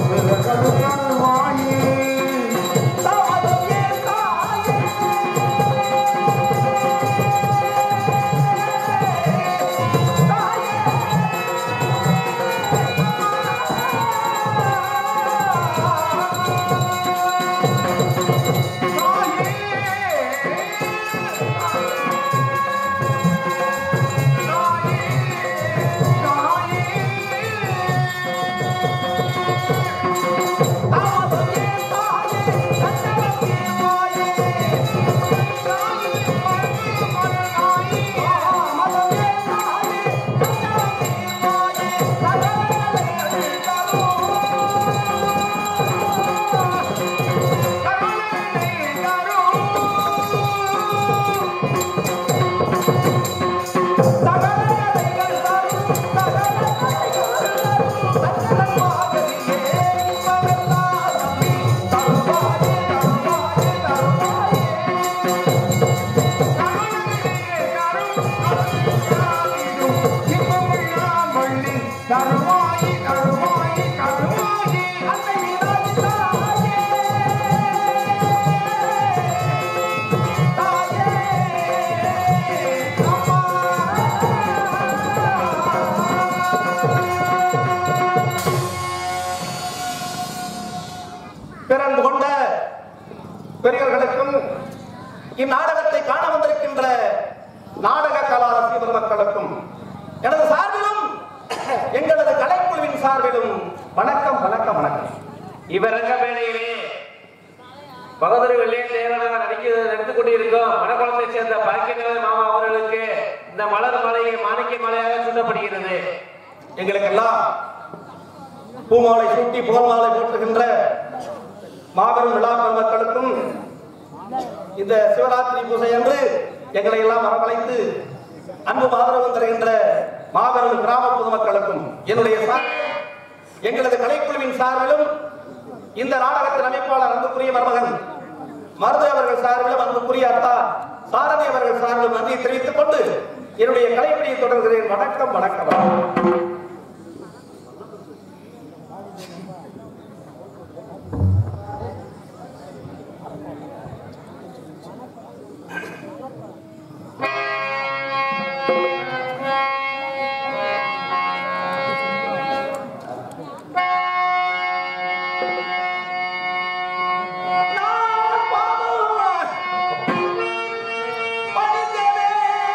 கருமாயி கருமாயி கருமாயி அன்னை தாயே தாயே அம்மா பிறந்து கொண்ட பெரியவர்களுக்கும் இந்நாடகத்தை காண வந்திருக்கின்ற நாடக கலா ரசிகர் மக்களுக்கும் எனது சார்பிலும் எங்களது கலைக்குழுவின் சார்பிலும் வணக்கம் வணக்கம் வணக்கம் இவரங்க வேளையிலே பகவதி வெள்ளையன் நேரமாக நடிக்க நடித்துக் கொண்டிருக்கும் மணக்குளத்தை சேர்ந்த பாக்கியநாத மாமா அவர்களுக்கு இந்த மலர் மலையை மாணிக்க மலையாக சூட்டப்படுகிறது எங்களுக்கெல்லாம் பூமாலை சூட்டி போர் மாலை போற்றுகின்ற மாபெரும் விழா பெருமக்களுக்கும் இந்த சிவராத்திரி பூஜை அன்று எங்களை எல்லாம் வரவழைத்து அன்பு ஆதரவு தருகின்ற மாபெரும் கிராம பொதுமக்களுக்கும் என்னுடைய சார்பிலும் எங்களது கலைக்குழுவின் சார்பிலும் இந்த நாடகத்தின் அமைப்பாளர் அன்புக்குரிய மருமகன் மருது அவர்கள் சார்பிலும் அன்புக்குரிய அத்தா சாரதி அவர்கள் சார்பிலும் நன்றியை தெரிவித்துக் கொண்டு என்னுடைய கலைப்பணியை தொடர்கிறேன் வணக்கம் வணக்கம் வணக்கம். நான் பாடுவேன் படித்தவே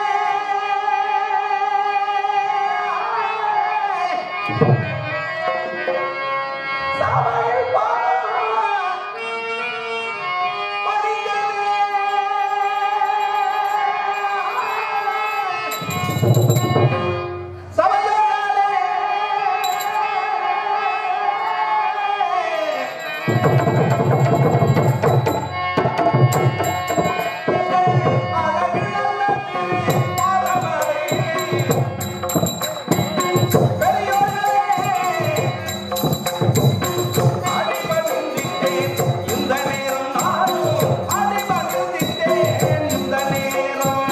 சபையில் பாடுவேன் படித்தவே சபையோரே இந்த நேரம் நானும் அடிபணிந்தேன் இந்த நேரம்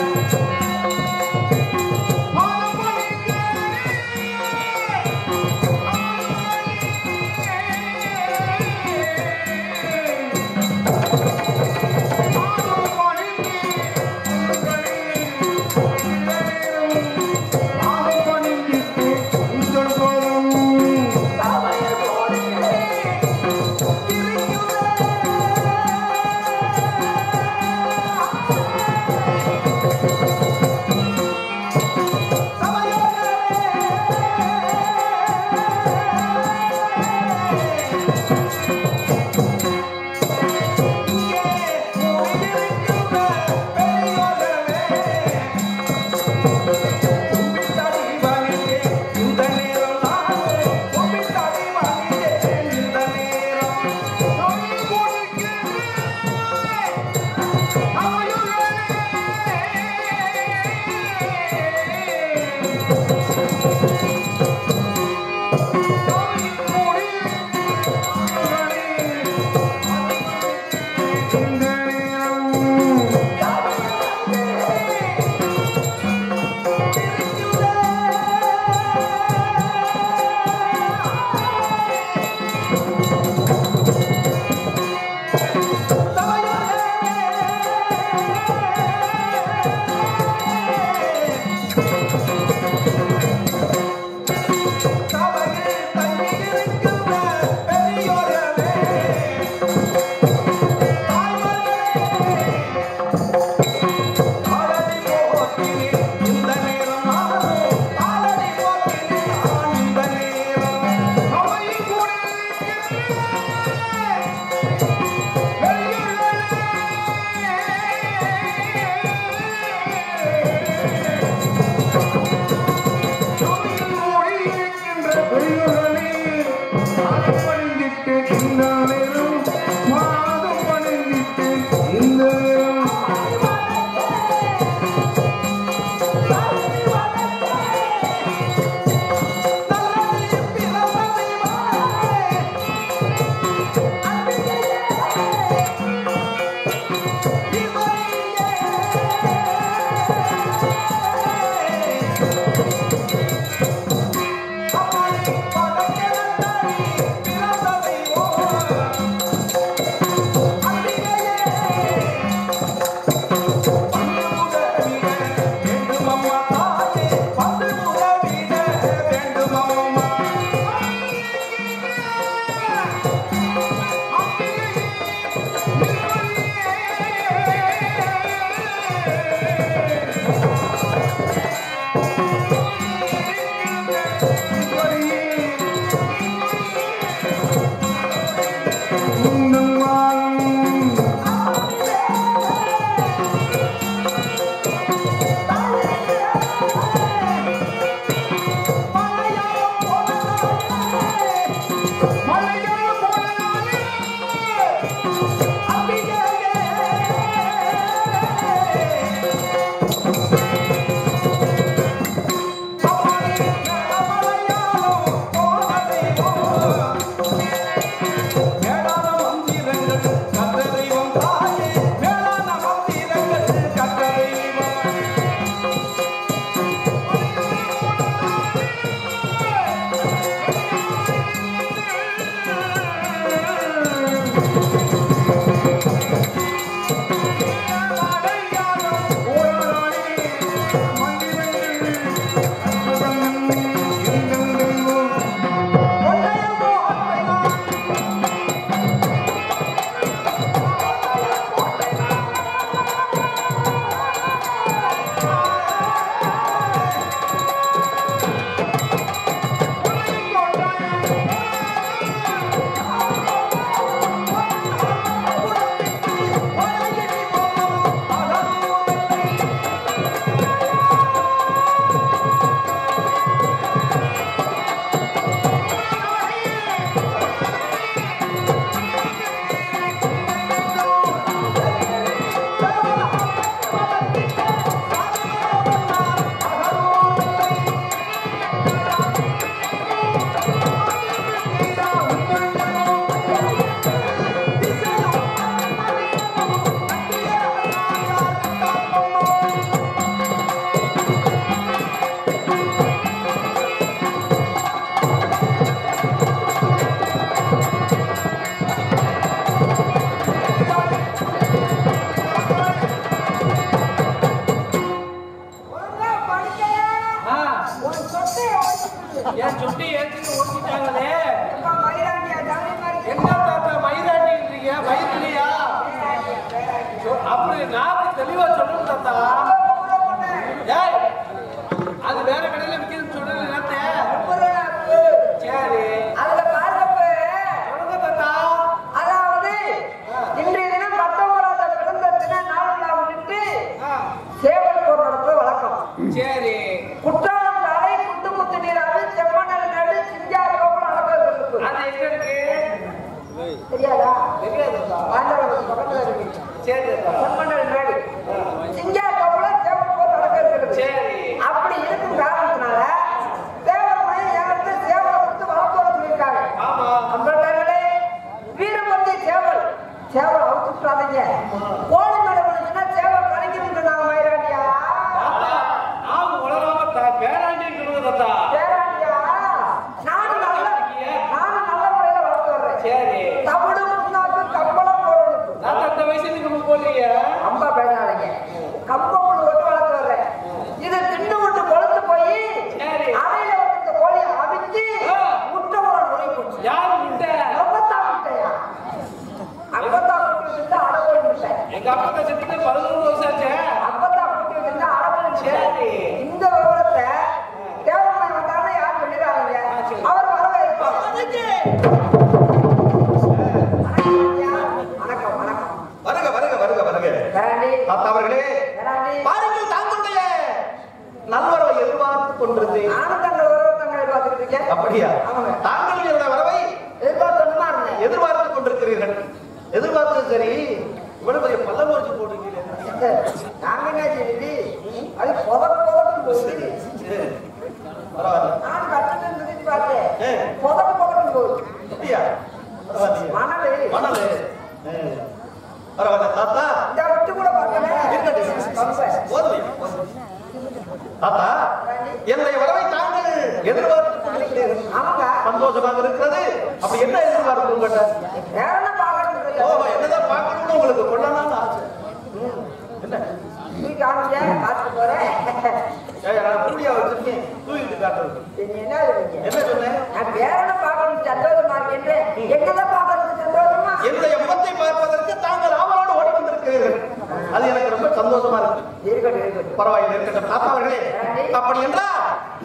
மனமொழிந்தேன் என் சுட்டி ஏத்துட்டு ஓடிட்டாங்களே அப்பா மயிலாண்டியா தமிழ் மாதிரி என்ன தாத்தா மயிராட்டின்றீங்க மயிர் இல்லையா சொ- அப்படி நாக்கு தெளிவா சொல்லணும் தாத்தா ஏய் அது வேற கடையில விற்கிறது சொல்லல நேத்தே சரி அதுல பாருங்க சொல்லுங்க தாத்தா அதாவது இன்றைய தினம் பத்தொன்பதாவது பிறந்த தின நாள் முன்னிட்டு ஆ, சேவல் போர் நடத்துவது வழக்கம் சரி குற்றாலம் தாரை குண்டு குத்து நீராறு செம்மணல் நடு சிஞ்சார் கோபுரம் நடக்கிறது அது எங்க இருக்கு தெரியாதா தெரியாது தாத்தா ஆண்டவனுக்கு பக்கத்துல இருக்கு சரி தாத்தா செம்மணல் நடு சிஞ்சார் கோபுரம் சேவல் போர் நடக்க இருக்கிறது சரி அப்படி இருக்கும் காரணத்தினால தேவருடைய ஏகத்தை சேவலை கொடுத்து வளர்த்து வர சொல்லியிருக்காங்க ஆமா அம்பர்களே வீரபந்தி சேவல் சேவல் அவுத்துட்டாதீங்க கோழி மேல விழுந்துன்னா சேவல் கலைக்கணும் சொன்னாங்க மயிராண்டியா தாத்தா நான் உலகாம தா- பேராண்டின்னு சொல்லுங்க தாத்தா பேராண்டியா நானும் நல்ல நானும் நல்ல முறையில வளர்த்து வர்றேன் சரி தமிழ் முன்னாக்கு கம்பளம் போறதுக்கு தாத்தா இந்த வயசுல நம்ம போடுறீங்க அம்பா பேசாதீங்க கம்பம் ஒண்ணு போட்டு வளர்த்து வர்றேன் இது தின்னு விட்டு கொழுத்து போய் சரி. அறையில வந்து இந்த கோழியை அவிச்சு ஆ. முட்டை போட நுழைய போச்சு யார் முட்டை அப்பத்தா முட்டையா அப்பத்தா முட்டை விட்டு அடகோழி முட்டை எங்க அப்பா செத்துட்டு பதினோரு வருஷம் ஆச்சே அப்பத்தா முட்டை விட்டு அடகோழி முட்டை சரி. இந்த விவரத்தை தேவமணி வந்தாலும் யாரும் சொல்லிடாதீங்க சரி. அவர் வரவேற்பார் வணக்கம் வணக்கம் வருக வருக வருக வருக வேறாண்டி தாத்தா அவர்களே வேறாண்டி பாருங்கள் தாங்களுடைய நல்வரவை எதிர்பார்த்து கொண்டிருந்தேன் நானும் தங்கள் உறவு தங்களை பார்த்துக்கிட்டு இருக்கேன் அப்படியா ஆமாங்க. தாங்கள் என்னுடைய வரவை எதிர்பார்த்தோம்னா இருந்தேன் எதிர்பார்த்து எதிர்பார்த்தது சரி இவ்வளவு பெரிய பல்ல முறைச்சு போட்டுருக்கீங்க நாங்க என்ன செய்யுது அது புதக்கு புதக்கு போகுது பரவாயில்ல நான் கட்டணம் நிறுத்தி பார்த்தேன் ஏ. புதக்கு புதக்கு போகுது அப்படியா பரவாயில்லையே மணல் மணல் ஆ. பரவாயில்ல தாத்தா இந்த விட்டு கூட பார்க்கல இருக்கட்டும் போதும் தாத்தா என்னுடைய வரவை தாங்கள் எதிர்பார்த்து கொண்டிருக்கிறீர்கள். ஆமாங்க சந்தோஷமாக இருக்கிறது அப்படி என்ன எதிர்பார்ப்பு உங்கள்கிட்ட வேற என்ன பார்க்கறது ஓ என்னதான் பார்க்கணும்னு உங்களுக்கு கொள்ளலாம்னு ஆசை என்ன நீ காமிச்ச பார்த்து போறேன் ஏய், நான் கூலியா வச்சிருக்கேன் தூக்கிட்டு காட்டுறது நீ என்ன இருக்கீங்க என்ன சொன்னேன் நான் வேற என்ன பார்க்கணும் சந்தோஷமா இருக்கேன் என்னதான் பார்க்கறது சந்தோஷமா என்னுடைய முகத்தை பார்ப்பதற்கு தாங்கள் ஆவலோடு ஓடி வந்திருக்கிறீர்கள் அது எனக்கு ரொம்ப சந்தோஷமா இருக்கு இருக்கட்டும் இருக்கட்டும் பரவாயில்லை இருக்கட்டும் தாத்தா அவர்களே அப்படி என்றால்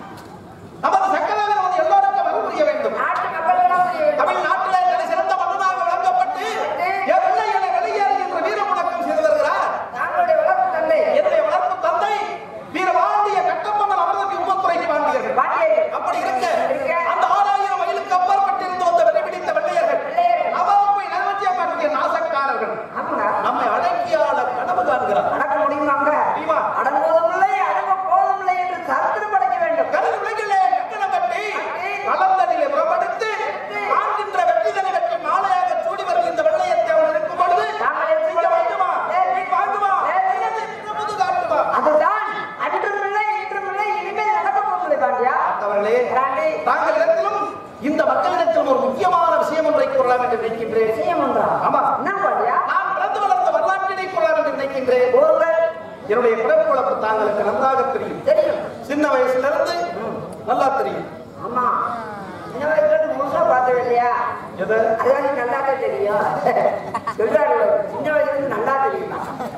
நமது சக்கரவர்த்தி நமது எல்லோருக்கும் அருள் புரிய வேண்டும் நாட்டு மக்கள் எல்லாம் புரிய வேண்டும். தமிழ்நாட்டிலே தலை சிறந்த மன்னனாக விளங்கப்பட்டு எல்லை என வெளியேறி என்ற வீர முழக்கம் செய்து வருகிறார் நாங்களுடைய வளர்ப்பு தந்தை என்னுடைய வளர்ப்பு தந்தை வீரபாண்டிய கட்டப்பம்மன் அவரது உமத்துறை பாண்டியர்கள் பாண்டியர்கள். அப்படி இருக்க இருக்க. அந்த ஆறாயிரம் மைலுக்கு அப்பாற்பட்டிருந்து வந்த வெறிபிடித்த வெள்ளையர்கள் வெள்ளையர்கள். நவாப்பை நலவச்சியமாக்கிய நாசக்காரர்கள் ஆமாங்க நம்மை அடக்கியாள கனவு காண்கிறார் அடக்க முடியுமாங்க முடியுமா? அடங்குவதும் இல்லை அடங்க போவதும் இல்லை என்று சரித்திரம் படைக்க வேண்டும் கருது உலகிலே கட்டணம் கட்டி கலந்தடியை புறப்படுத்து காண்கின்ற வெற்றிதனை வெற்றி மாலையாக சூடி வரும் இந்த வெள்ளையத்தை அவன் இருக்கும் பொழுது நாங்கள் எடுத்து இங்க வாங்குமா ஏய், நீ வாங்குமா ஏய், முது காட்டுமா அதுதான் அன்றும் இல்லை இன்றும் இல்லை இனிமேல் நடக்க போவதில்லை பாண்டியா அவர்களே ராணி தாங்களிடத்திலும் இந்த மக்களிடத்திலும் ஒரு முக்கியமான விஷயம் ஒன்றை கூறலாம் என்று நினைக்கின்றேன் விஷயம் ஒன்றா ஆமா என்ன பாண்டியா நான் பிறந்து வளர்ந்த வரலாற்றினை கூறலாம் என்று நினைக்கின்றேன் ஒருவர் என்னுடைய பிறப்பு வளர்ப்பு தாங்களுக்கு நன்றாக தெரியும் தெரியும் சின்ன வயசுல இருந்து நல்லா தெரியும் ஆமா சின்ன வயசுல இருந்து முழுசா பார்த்தது இல்லையா எதை அதுதான் நீ நல்லா தான் தெரியும் சொல்றாரு சின்ன வயசுல இருந்து நல்லா தெரியுமா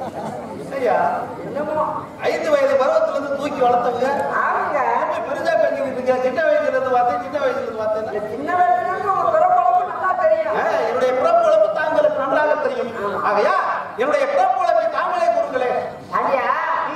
ஐயா என்னமோ ஐந்து வயது பருவத்துல இருந்து தூக்கி வளர்த்தவங்க ஆமாங்க இப்ப பெருசா பேசிக்கிட்டு இருக்கீங்க. சின்ன வயசுல இருந்து பார்த்தேன் சின்ன வயசுல இருந்து பார்த்தேன் இந்த சின்ன வயசுல இருந்து உங்க பிறப்பளவு நல்லா தெரியும் ஆ, என்னுடைய பிறப்பு வளர்ப்பு தாங்களுக்கு நன்றாக தெரியும் ஆகையா என்னுடைய பிறப்பு வளர்ப்பை தாங்களே கூறுங்களேன் ஐயா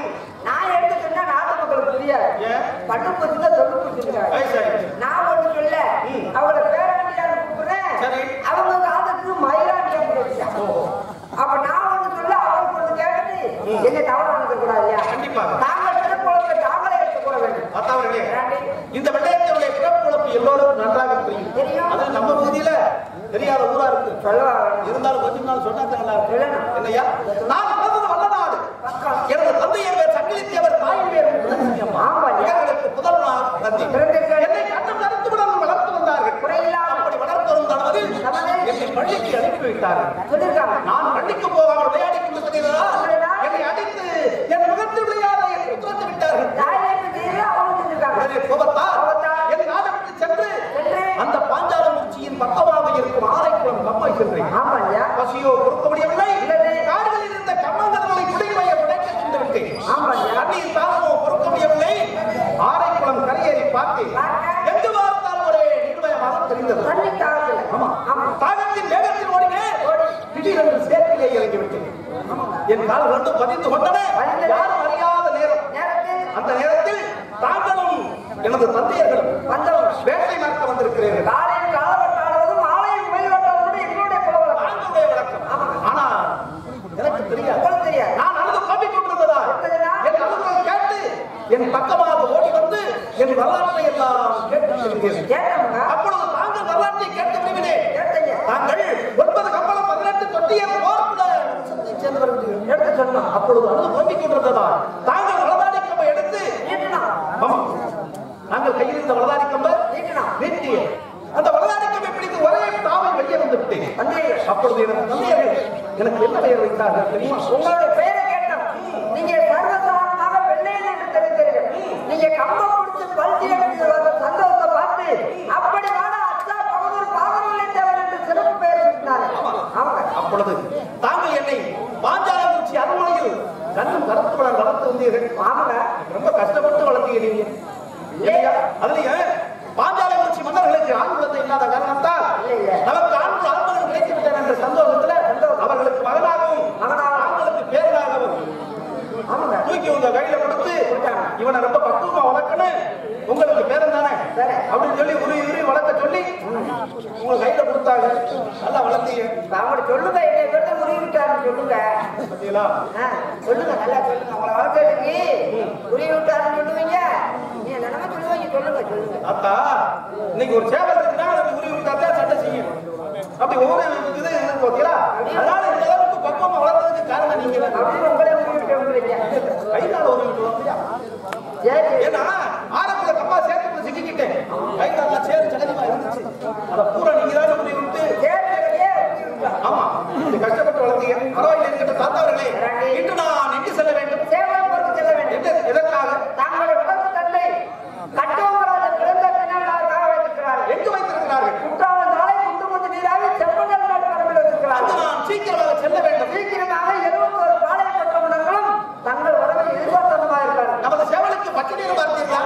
நான் எடுத்து சொன்னா நாட்டு மக்களுக்கு புரியாது ஏன்? பட்டு பூச்சி தான் சொல்லு பூச்சிக்கிறாங்க வயசாயிடுச்சு நான் ஒண்ணு சொல்ல ம். அவளை பேராண்டியாரு கூப்பிடுறேன் சரி. அவங்க காலத்துக்கு மயிலாண்டியா கூப்பிடுறாங்க ஓஹோ. அப்ப நான் ஒண்ணு சொல்ல அவளுக்கு ஒண்ணு கேட்டுட்டு என்ன தவறு நினைக்க கூடாது இல்லையா கண்டிப்பாக. நாங்கள் திருக்குழந்தை தாங்களே எடுத்துக்கொள்ள வேண்டும் பார்த்தாவர்களே ராணி, இந்த வெள்ளையத்தினுடைய பிறப்பு வளர்ப்பு எல்லோருக்கும் நன்றாக தெரியும் தெரியும். அது நம்ம பகுதியில தெரியாத ஊரா இருக்கு சொல்லவா இருந்தாலும் கொஞ்ச நாள் சொன்னா நல்லா இருக்கு சொல்லணும். இல்லையா நான் பிறந்தது வல்லநாடு எனது தந்தையர் பேர் சங்கிலித்தேவர் தாயின் பேர் முத்துலட்சுமியம்மா. ஆமா. இவர்களுக்கு முதல் நாள் தந்தை பிறந்திருக்க- என்னை கண்ணும் கருத்துடன் வளர்த்து வந்தார்கள் குறையில்லாமல். அப்படி வளர்த்து வரும் தளவில் நமது என்னை பள்ளிக்கு அனுப்பி வைத்தார்கள் சொல்லிருக்காங்க நான் பள்ளிக்கு போகாமல் விளையாடி கொண்டிருக்கிறதா என்னை அடித்து என் முகத்தில் விளையாட என்னை துரத்து விட்டார்கள் தாயிற்கு தெரியல அவளுக்கு சொல்லிருக்காங்க உடனே கோபத்தால் கோபத்தால் என் நாடு விட்டு சென்று சென்று அந்த பாஞ்சாலமூர்ச்சியின் பக்கமாக இருக்கும் ஆரைக்குளம் கம்மை சென்றேன் ஆமா ஐயா பசியோ பொறுக்க முடியவில்லை இல்லது. காடுகளில் இருந்த கம்மங்கதங்களை குடிமையை உடைக்க சென்று விட்டேன் ஆமா ஐயா தண்ணீர் தாகமோ பொறுக்க முடியவில்லை ஆரைக்குளம் கரையேறி பார்த்தேன் பார்க்க. எங்கு பார்த்தால் ஒரே நிர்மயமாக தெரிந்தது தண்ணி தாகல ஆமா ஆமா தாகத்தின் வேகத்தில் ஓடினேன் திடீரென்று சேற்றிலே இறங்கி விட்டேன் என் கால் ரெண்டும் பதிந்து கொண்டன பதிந்தது. யாரும் அறியாத நேரம் நேரத்தில் அந்த நேரத்தில் தாங்களும் எனது தந்தையர்களும் வந்தவங்க வேட்டை மறக்க வந்திருக்கிறீர்கள் காலையில் காலவட்ட ஆடுவதும் மாலையில் மயில் வெட்டுவதும் கூட எங்களுடைய புலவரம் தாங்களுடைய விளக்கம் ஆனா எனக்கு தெரியாது உங்களுக்கு தெரியாது நான் அழுது காப்பிக் கொண்டிருந்ததா இருந்ததுனா? என் அழுகுரல் கேட்டு என் பக்கமாக ஓடி வந்து என் வரலாற்றை எல்லாம் கேட்டு செல்கிறேன் கேட்டவங்க அப்பொழுது தாங்கள் வரலாற்றை கேட்டு விடுவினேன் கேட்டீங்க தாங்கள் ஒன்பது கம்பளம் பதினெட்டு தொட்டியர் போர்க்குள்ள வம்சத்தைச் சேர்ந்தவர்கள் எடுத்து சொன்னோம் அப்பொழுது அழுது புலம்பிக் கொண்டிருந்ததா தாங்கள் வலதாடி கம்பை எடுத்து நீட்டணும் ஆமா நாங்கள் கையில் இருந்த வலதாடி கம்பை நீட்டணும் நீட்டிய அந்த வலதாடி கம்பை பிடித்து ஒரே தாவை வெளியே வந்து விட்டேன் தந்தையர் அப்பொழுது எனக்கு தந்தையர்கள் எனக்கு என்ன பெயர் வைத்தார்கள் தெரியுமா உங்களுடைய பெயரை கேட்டோம் நீங்க சர்வசாதாரணமாக வெள்ளையன் என்று தெரிந்தீர்கள் நீங்க கம்பம் பிடிச்சு பல்டி எடுத்து வந்த சந்தோஷத்தை பார்த்து அப்படி வாட அச்சா பகதூர் பாகவலை தேவர் என்று சிறப்பு பெயர் சொன்னாங்க அவங்க அப்பொழுது தாங்கள் என்னை பாஞ்சாலங்குச்சி அருள்மொழியில் கண்ணும் கருத்துடன் வளர்த்து வந்தீர்கள் ஆமாங்க ரொம்ப கஷ்டப்பட்டு வளர்த்தீங்க நீங்க இல்லையா அதுலயும் பாஞ்சாலங்குச்சி மன்னர்களுக்கு ஆண் குழந்தை இல்லாத காரணத்தால் இல்லை, இல்லை. நமக்கு ஆண் ஆண்மகன் கிடைத்து விட்டார் என்ற சந்தோஷத்துல அவர்களுக்கு மகனாகவும் மகனாகவும். ஆண்களுக்கு பேர்களாகவும் ஆமாங்க தூக்கி உங்க கையில கொடுத்து இவனை ரொம்ப பக்குவமா வளர்க்கணும் உங்களுக்கு பேரன் தானே சரி. அப்படின்னு சொல்லி உரி உரி வளர்க்க சொல்லி உங்க கையில கொடுத்தாங்க நல்லா வளர்த்தீங்க அவங்களை சொல்லுங்க என்னை விட்டு உருவி விட்டாருன்னு சொல்லுங்க பார்த்தீங்களா ஆ, சொல்லுங்க நல்லா சொல்லுங்க உங்களை வளர்த்ததுக்கு உருவி விட்டாருன்னு சொல்லுவீங்க நீ நினைம சொல்லுவீங்க சொல்லுங்க சொல்லுங்க அத்தா இன்னைக்கு ஒரு சேவல் இருக்குன்னா அது உருவி விட்டா தான் சட்டை செய்யும் அப்படி ஒவ்வொரு இது இருக்கு பார்த்தீங்களா அதனால இந்த அளவுக்கு பக்குவமா வளர்த்ததுக்கு காரணம் நீங்க தான். அப்படின்னு உங்களே உருவி விட்டுறீங்க கைனால உருவி விட்டுருவோம் இல்லையா? சரி சரி ஏன்னா ஆரம்பத்துல தப்பா சேர்த்து சிக்கிக்கிட்டேன் கைனால சேரு சகஜமா இருந்துச்சு அதை பூரா நீங்க தான் உருவி விட்டு சரி சரியே உருவி விட்டா. ஆமா இது கஷ்டப்பட்டு வளர்த்தீங்க பரவாயில்லை இருக்கட்டும் தாத்தாவர்களே இன்று நான் எங்கு செல்ல வேண்டும் சேவல் பொறுத்து செல்ல வேண்டும் எந்த- எதற்காக தங்களுடைய வளர்ப்பு தந்தை கட்டோமராஜ பிறந்த தினவிழாவுக்காக வைத்திருக்கிறார்கள் எங்கு வைத்திருக்கிறார்கள் குற்றால நாளை குண்டுமுத்து நீராவி செப்பங்கள் நாட்டு பரம்பில் அங்கு வைத்திருக்கிறார்கள் நான் சீக்கிரமாக செல்ல வேண்டும் சீக்கிரமாக எழுபத்தோரு பாளைய கட்டமண்டங்களும் தங்கள் வரவை எதிர்பார்த்தமாக இருக்கிறார்கள் நமது சேவலுக்கு பச்சை நீர் பார்த்தீர்களா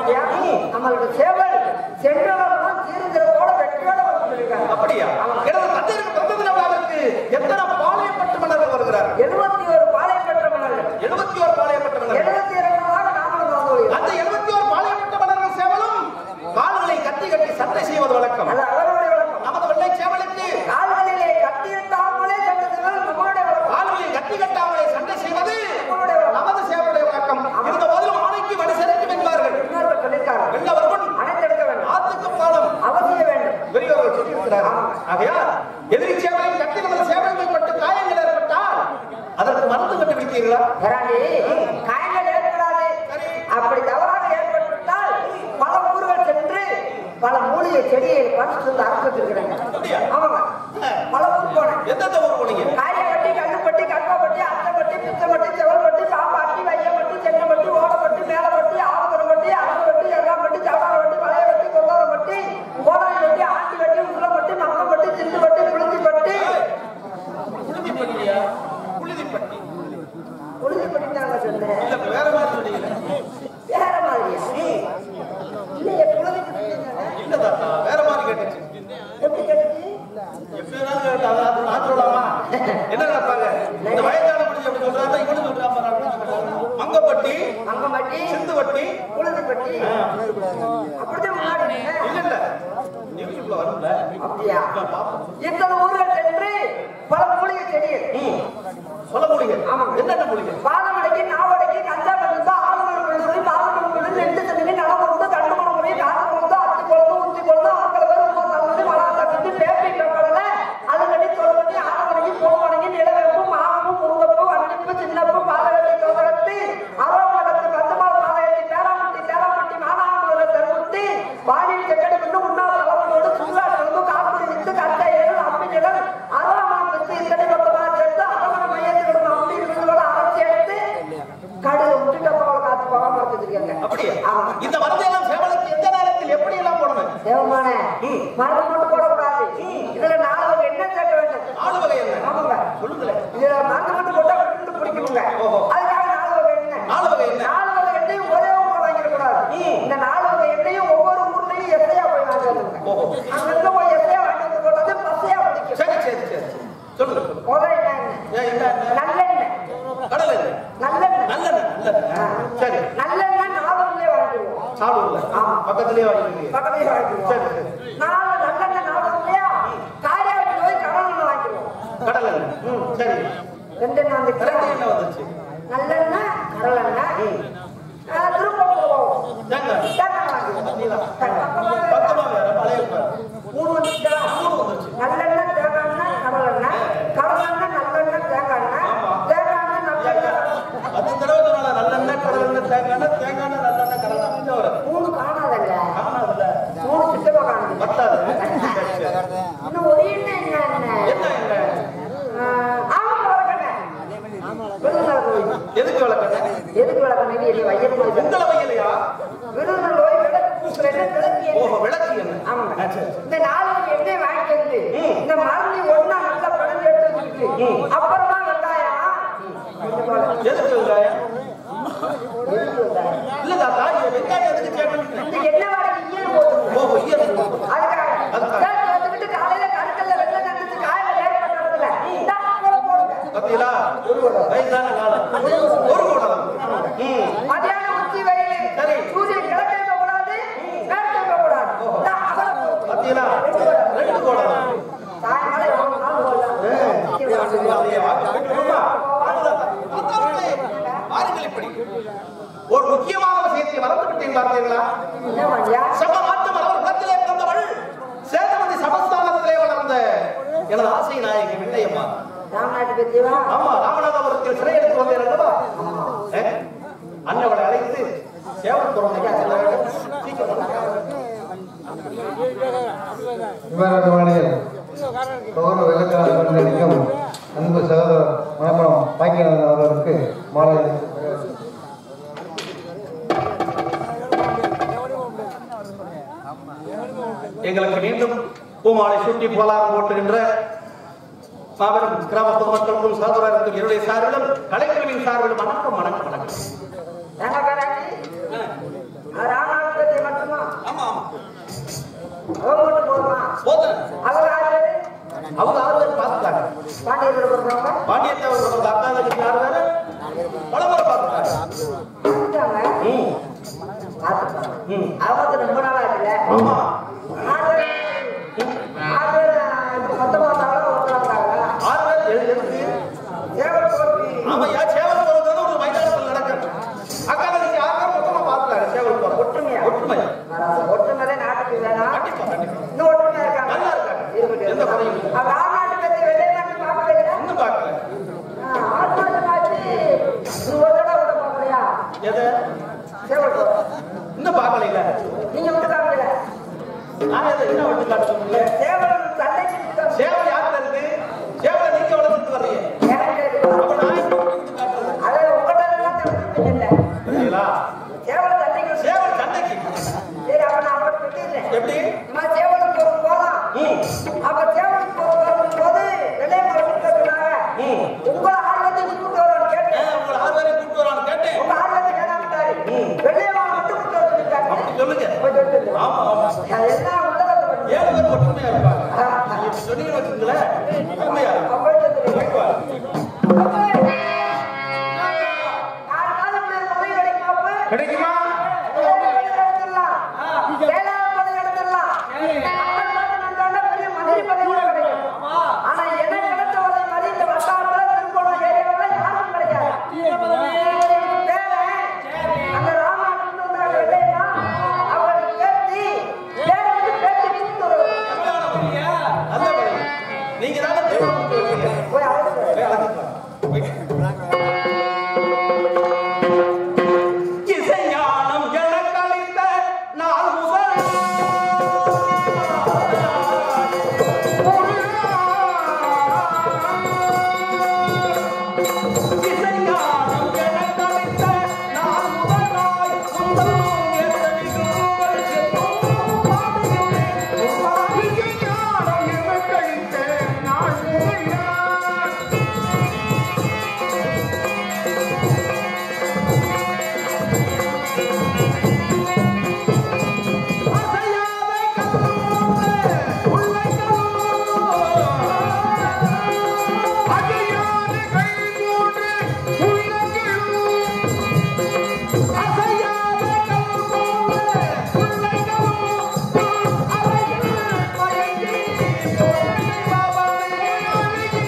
நம்மளோட சேவல் சென்றவர்களும் சீர்திருத்தோட வெற்றியோட வந்துருக்காங்க அப்படியா எனது தந்தையருக்கு பிறந்த விழாவிற்கு எத்தனை பாளையப்பட்டு மன்னர்கள் வருகிறார்கள் எழுபத்தி ஒரு பாளையம் பெற்ற மன்னர்கள் எழுபத்தி ஒரு பாளையப்பட்ட மன்னர்கள் எழுபத்தி இரண்டாக நாமளும் வந்து வருகிறோம். அந்த எழுபத்தி ஒரு பாளையப்பட்ட மன்னர்கள் சேவலும் கால்களை கட்டி கட்டி சண்டை செய்வது வழக்கம் அது அவருடைய வழக்கம் நமது வெள்ளை சேவலுக்கு கால்களிலே கட்டியிருந்தாமலே சென்றதுகள் நம்மளுடைய வழக்கம் கால்களை கட்டி கட்டாமலே சண்டை செய்வது நம்மளுடைய வழக்கம் நமது சேவலுடைய வழக்கம் இருந்த போதிலும் ஆணைக்கு வழி செலுத்தும் என்பார்கள் முன்னோர்கள் சொல்லியிருக்கார்கள் வெள்ளவர்மன் அணைத்தெடுக்க வேண்டும் ஆத்துக்கு பாலம் அவசியம் வேண்டும் பெரியவர்கள் சொல்லியிருக்கிறார் ஆகையால் எதிரி சேவலை கட்டி நமது சேவல்கள் பட்டு காயங்கள் ஏற்பட்டால் அதற்கு மருந்து கண்டுபிடித்தீர்களா ஏறாண்டி, காயங்கள் ஏற்படாது அப்படி தவறாக ஏற்பட்டுவிட்டால் பல ஊர்கள் சென்று பல மூலிகை செடியை பறிச்சு வந்து அரைச்சிருக்கிறாங்க அப்படியா? ஆமாங்க பல ஊர் போனேன் எந்தெந்த ஊர் போனீங்க காயப்பட்டி கல்லுப்பட்டி கற்பப்பட்டி அத்தைப்பட்டி பிச்சப்பட்டி செவல்பட்டி பாம்பாட்டி வையப்பட்டி சென்னப்பட்டி ஓடப்பட்டி மேலப்பட்டி ஆவதரப்பட்டி அரசப்பட்டி எல்லாம்பட்டி சவடாரப்பட்டி பழையப்பட்டி கொல்லாரப்பட்டி கோடாரிப்பட்டி ஆண்டிப்பட்டி உருளப்பட்டி மங்கப்பட்டி சிந்துப்பட்டி புளிஞ்சிப்பட்டி புழுதிப்பட்டியா புழுதிப்பட்டி புளிஞ்சிப்பட்டி தாங்க சொன்னேன் இல்ல இப்ப வேற மாதிரி சொன்னீங்க வேற மாதிரியா இல்லையே புளிஞ்சிப்பட்டி இல்ல தாத்தா வேற மாதிரி கேட்டுச்சு எப்படி கேட்டுச்சு எப்படி வேணாலும் கேட்டு அதை அது நான் சொல்லலாமா என்ன நினைப்பாங்க இந்த வயதான முடிஞ்சு எப்படி சொல்றாங்க இவனு சொல்றாங்க மங்கப்பட்டி மங்கம்பட்டி சிந்துவட்டி புளிஞ்சிப்பட்டி அப்படிதான் முன்னாடி நின்னேன். இல்ல இல்ல நியூஸ்ல வரும்ல அப்படியா நான் பாப்போம் இத்தனை ஊர்கள் சென்று பல மூலிகை செடிகள் ம். சொல்ல முடியுங்க ஆமாங்க. என்னென்ன முடியுங்க பாதமடைக்கு நாவடைக்கு கஞ்சா மருந்து ஆளுநர் கொண்டு பாதமரம் கொண்டு நெஞ்சு தண்ணி நலமருந்து கண்டு மணமுறை காசு கொண்டு அத்தி குழம்பு ஊத்தி கொண்டு ஆக்கள் வரும் உமா தள்ளி மலாத்த கட்டி பேப்பி பெப்படல அது கட்டி தொலை பண்ணி ஆலமடங்கி பூமடங்கி நிலவேப்பு மாவு முருங்கப்பு வண்டிப்பு சின்னப்பு பாதகத்தை தோதகத்தி அரோமடத்து கந்தமால் பாதகத்தி பேராமட்டி சேராமட்டி மானாமதுரை தெருமுத்தி வானில் செக்கடி கொண்டு உண்ணாத தலைவனோடு சுல்லா கலந்து காப்படி வித்து கட்டை ஏழு அப்பி நிழல் அரோமணம் வித்து இத்தனை மொத்தமாக சேர்த்து அரமண மையத்துக்கு அப்படி இருக்கிறதோட அரைச்சி எடுத்து கடுகு முட்டு டப்பாவை காத்து போகாம வச்சிருக்காங்க அப்படியே ஆமா இந்த மருந்தையெல்லாம் சேவலுக்கு எந்த நேரத்தில் எப்படி எல்லாம் போடணும் தேவமான மருந்து மட்டும் போடக்கூடாது இதுல நாலு வகை எண்ணெய் சேர்க்க வேண்டும் நாலு வகை என்ன ஆமாங்க சொல்லுங்களேன் இதுல மருந்து மட்டும் போட்டா விட்டு பிடிக்குங்க ஓஹோ. அதுக்காக நாலு வகை எண்ணெய் நாலு வகை என்ன நாலு வகை எண்ணெயும் ஒரே ஊர்ல வாங்கிடக்கூடாது இந்த நாலு வகை எண்ணெயும் ஒவ்வொரு ஊர்லயும் எஸ்ஐயா போய் வாங்கி வந்துருங்க ஓஹோ. அங்கிருந்து போய் எஸ்ஐயா வாங்கி வந்து போட்டது பசையா பிடிக்கும் சரி சரி சரி சொல்லுங்க சொல்லுங்க முதல் எண்ணெய் ஏன் என்ன என்ன? நல்லெண்ணெய் கடலை எண்ணெய். நல்லெண்ணெய் நல்லெண்ணெய் நல்லெண்ணெய் சரி நல்லெண்ணெய் நாலூர்லயே வாங்கிடுவோம் சாலூர்ல ஆமா. பக்கத்துலயே வாங்கிக்கிறீங்க பக்கத்துலயே வாங்கிடுவோம் சரி சரி நாலு நல்லெண்ணெய் நாலூர்லயா காரியாவுக்கு போய் கடலெண்ணெய் வாங்கிடுவோம் கடலை எண்ணெய். சரி ரெண்டு எண்ணெய் ரெண்டு வந்துச்சு என்ன வந்துச்சு நல்லெண்ணெய் கடலெண்ணெய் ஆ, திரும்ப போவோம் தேங்காய் தேங்காய் வாங்கிடுவோம் நீதான். பக்கமா பக்கமா வேற பழைய பாரு. மூணு வந்துச்சா மூணு வந்துச்சு நல்லெண்ணெய் தேங்காய் எண்ணெய் கடலெண்ணெய் கடலெண்ணெய் நல்லெண்ணெய் தேங்காய் எண்ணெய் தேங்காய் எண்ணெய் நல்லெண்ணெய் பத்து தடவை சொன்னால நல்லெண்ணெய் கடலெண்ணெய் தேங்காய் எண்ணெய் தேங்காய் எண்ணெய் நல்லெண்ணெய் கடலை எண்ணெய் வரும் மூணு காணாதல்ல காணாதுல்ல மூணு சித்தமா காணுது பத்தாது சரி, சரி. இன்னும் ஒரு எண்ணெய் என்ன என்ன என்ன ஆமாம் வளர்க்கண்ணே விருதுநகர் நோய் எதுக்கு விளக்கண்ண எதுக்கு வளர்க்கணும் இல்லை வையல் நோய் உங்களை வையலையா விருதுநகர் நோய் விளக்கு பூசுற எண்ணெய் விளக்கு எண்ணெய். ஓஹோ விளக்கு என்ன ஆமாங்க ஆ, சரி, சரி. இந்த நாலு எண்ணெய் வாங்கிட்டு வந்து இந்த மருந்து ஒண்ணா நல்லா பழஞ்சு எடுத்து வச்சுக்கிட்டு அப்புறமா வெங்காயம் கொஞ்சம் போல. எதுக்கு வெங்காயம் எதுக்கு வெங்காயம்? இல்ல தாத்தா இது வெங்காயம் எதுக்கு சேர்க்கணும் இந்த எண்ணெய் வாடகை ஈயல் போட்டுருங்க. ஓஹோ ஈயல் அதுக்காக அதுக்காக. சேர்த்து வச்சுக்கிட்டு காலையில கருக்கல்ல வெள்ளை நட்டுச்சு காயில லேட் பண்றதுல இந்தா போல போடுங்க பாத்தீங்களா வயசான காலம் ஒரு கூடம் ம் மதியானம் உச்சி வெயில் சரி. சூரியன் கிழக்கே கூடாது மேற்கே கூடாது இந்தா அகல போடுங்க. பாத்தீங்களா வாருங்கள் இப்படி ஒரு முக்கியமான விஷயத்தை மறந்து விட்டேன் பார்த்தீர்களா என்ன ஐயா சம நாட்டு மரபர் குலத்திலே பிறந்தவள் சேதமதி சமஸ்தானத்திலே வளர்ந்த எனது ஆசை நாயகி வெள்ளையம்மா ராமநாட்டு பத்தியவா ஆமா ராமநாதபுரத்தில் சிறை எடுத்து வந்தேன் அல்லவா ஏ? அண்ணவளை அழைத்து சேவல்புரம் ஐயா செல்ல வேண்டும் சீக்கிரம் வாங்க. விவரமானியர் கௌரவ வெள்ளக்காரர் நடிக்கும் அன்பு சகோதரர் மணப்படம் பாக்கியநாதன் அவர்களுக்கு மாலை எங்களுக்கு மீண்டும் பூமாலை சுட்டி போலாரம் போட்டுகின்ற மாபெரும் கிராம பொதுமக்களுக்கும் சகோதரர்களுக்கும் என்னுடைய சார்பிலும் கலைக்குழுவின் சார்பிலும் வணக்கம் வணக்கம் வணக்கம் ஏங்க கராட்டி ராமநாட்டு பத்தி மட்டுமா ஆமா ஆமா அவங்க மட்டும் போதுமா போதும் அவங்க ஆறு பேரு அவங்க ஆறு பேர் பார்த்துட்டாங்க பாண்டியத்தில் போடுறவங்க பாண்டியத்தவர் ஒரு அக்கா தங்கச்சி ஆறு பேர் பல பேர் பார்த்துட்டாங்க வந்துட்டாங்க ம் பார்த்துட்டாங்க ம் அவங்க ரொம்ப நாளா இருக்குல்ல ஆமா ஆறு பேர் ஆறு பேர் மொத்தமா வந்தாங்களா ஒருத்தர் வந்தாங்களா ஆறு பேர் எது- எதுக்கு சேவல் போட்டி ஆமையா சேவல் போறது ஒரு மைதானத்தில் நடக்கும் அக்கா தங்கச்சி ஆறு பேர் மொத்தமா பார்த்துட்டாங்க சேவல் போறது ஒற்றுமையா? ஒற்றுமை ஒற்றுமலை நாட்டுக்கு வேணாம் கண்டிப்பா கண்டிப்பா இன்னும் ஒற்றுமையா இருக்காங்க நல்லா இருக்காங்க. இருக்கட்டும். எந்த குறையும் இல்லை. அப்ப ராமநாட்டு பத்தி வெள்ளை நாட்டு பார்க்கலையா இன்னும் பார்க்கல ஆறு மாசம் ஆச்சு இது ஒரு தடவை கூட பார்க்கலையா எதை சேவல் போட்டி. இன்னும் பார்க்கல இல்ல நீங்க மட்டும் காமிக்கல நான் எதை என்ன விட்டு காட்டுறீங்க சேவல் சண்டைக்கு நிறுத்தம். சேவல் யார்கிட்ட இருக்கு சேவலை நீங்க வளர்த்துட்டு வர்றீங்க எனக்கு இருக்கு. அப்ப நான் எப்படி விட்டு காட்டுறது அதை உங்கள்கிட்ட எல்லாம் விட்டுருப்பீங்க இல்ல. சரிங்களா சேவல் சண்டைக்கு சேவல் சண்டைக்கு சரி அப்ப நான் மட்டும் விட்டுறேன் எப்படி நம்ம சேவலுக்கு ஒரு போலாம் ம் அப்ப சேவலுக்கு போகும் போது வெள்ளையம்மா கூப்பிட்டு சொன்னாங்க ம் உங்களை ஆர்வத்தை கூப்பிட்டு வரணும்னு கேட்டேன் ஏன் உங்களை ஆறு பேரை கூப்பிட்டு வரான்னு கேட்டேன் உங்க ஆர்வத்தை கேட்டாமிட்டாரு வெள்ளையம்மா மட்டும் கூப்பிட்டு வர சொல்லிட்டாங்க அப்படி சொல்லுங்க போய் சொல்லிட்டு வந்து. ஆமா ஆமா அது எல்லாம் உள்ளதை பண்ணி ஏழு பேர் ஒற்றுமையா இருப்பாங்க நீங்க இப்படி சொன்னீங்கன்னு வச்சுங்களேன் உண்மையா அப்ப போய் சொல்லிட்டு போயிட்டு வா. நான் காது பிள்ளை உதவி கிடைக்குமா அப்ப? கிடைக்குமா எடுத்துடலாம். வேளாண் பதவி எடுத்துடலாம். அப்பன் பார்த்து வந்தோன்னா பெரிய மந்திரி பதவி கூட கிடைக்கும். ஆனா எனக்கு கிடைச்ச உதவி மாதிரி இந்த வட்டாரத்துல, திருக்கோணம் ஏரியாவுல யாருக்கும் கிடைக்காது. எனக்கு தேவை, அந்த ராமாயணத்துல இருந்தாங்க இல்லையா? அவங்களுக்கு பேத்தி, பேரை வந்து பேத்தி கொடுத்துரு. நல்ல பதவி. நீங்க தானே தேர்வு கொடுத்து வைக்கிறீங்க. போய் அழைச்சிட்டு வா. போய் அழைச்சிட்டு வா. இசைஞானம் எனக்களித்த நாள் முதல் இசைஞானம் எனக்களித்த நாள் முதலாய் உந்தம் எத்தனைகள் செல்லும் பாடுகிறேன். இசைஞானம் எனக்களித்த நாள் முதலாய் பாபா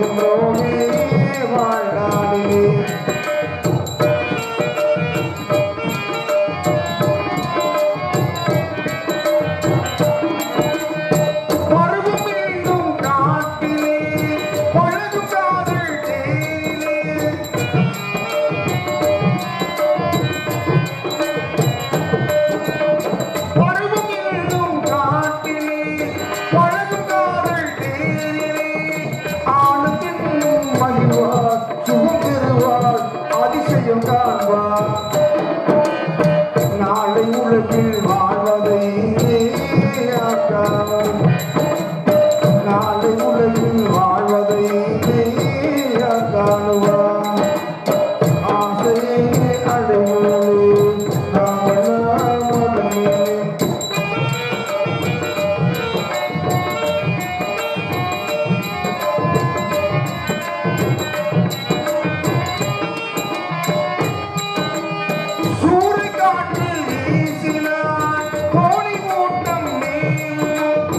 வாழ்கின்றோமே வாழ்நாளிலே பருவம் மீண்டும் காட்டிலே பழகும் காதல் தேனிலே பருவம் மீண்டும் காட்டிலே பழகும் காதல் தேனிலே ஆணுக்கும் மகிழ்வார் சுகம் பெறுவார் அதிசயம் காண்பார் நாளை உலகில் வாழ்வதை ஆக்காமல் நாளை உலகில் வாழ்வதை காணுவார் ஆசையை அடைவோடு நாமெல்லாம் முதலிலே சூறைக்காற்றில் வீசினார் கோழி கூட்டம் மேலும்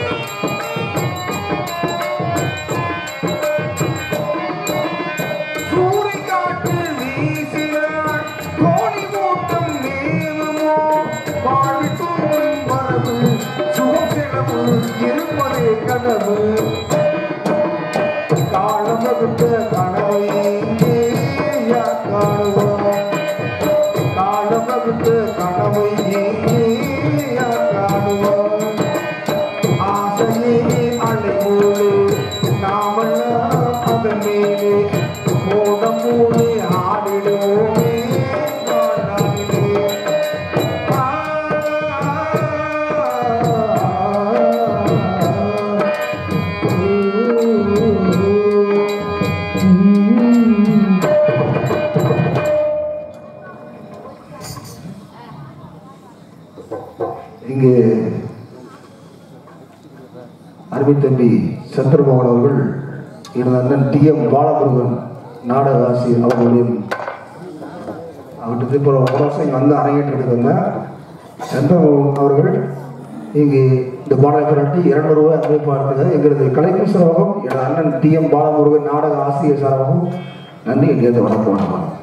சூறைக்காற்றில் வீசினார் கோழி கூட்டம் மேலுமோ வாழ்விக்கும் வரவு சுகம் செலவு இருப்பதே கனவு காலம் வகுத்த கனவை யார் காணுவார் காலம் வகுத்த கனவை யார் காணுவார் ஆசையே அலைமூடு நாமெல்லாம் அதன் மேலே மோடம் மூடி ஆடிடுவோமே வாழ்நாளிலே. ஆ, ம். இங்கு அருமை தம்பி சந்திரமோகன் அவர்கள் எனது அண்ணன் டி எம் பாலமுருகன் நாடக ஆசிரியர் அவர்களின் அவர்கிட்ட இப்போ ஒரு வருஷம் இங்கே வந்து அரங்கேற்றத்துக்கு வந்தேன் சந்திரமோகன் அவர்கள் இங்கு இந்த பாடலை பாராட்டி இருநூறு ரூபாய் அறிவிப்பாளர்கள் எங்களது கலைக்கும் சார்பாகவும் எனது அண்ணன் டி எம் பாலமுருகன் நாடக ஆசிரியர் சார்பாகவும் நன்றி நேற்று வணக்கம் வணக்கம்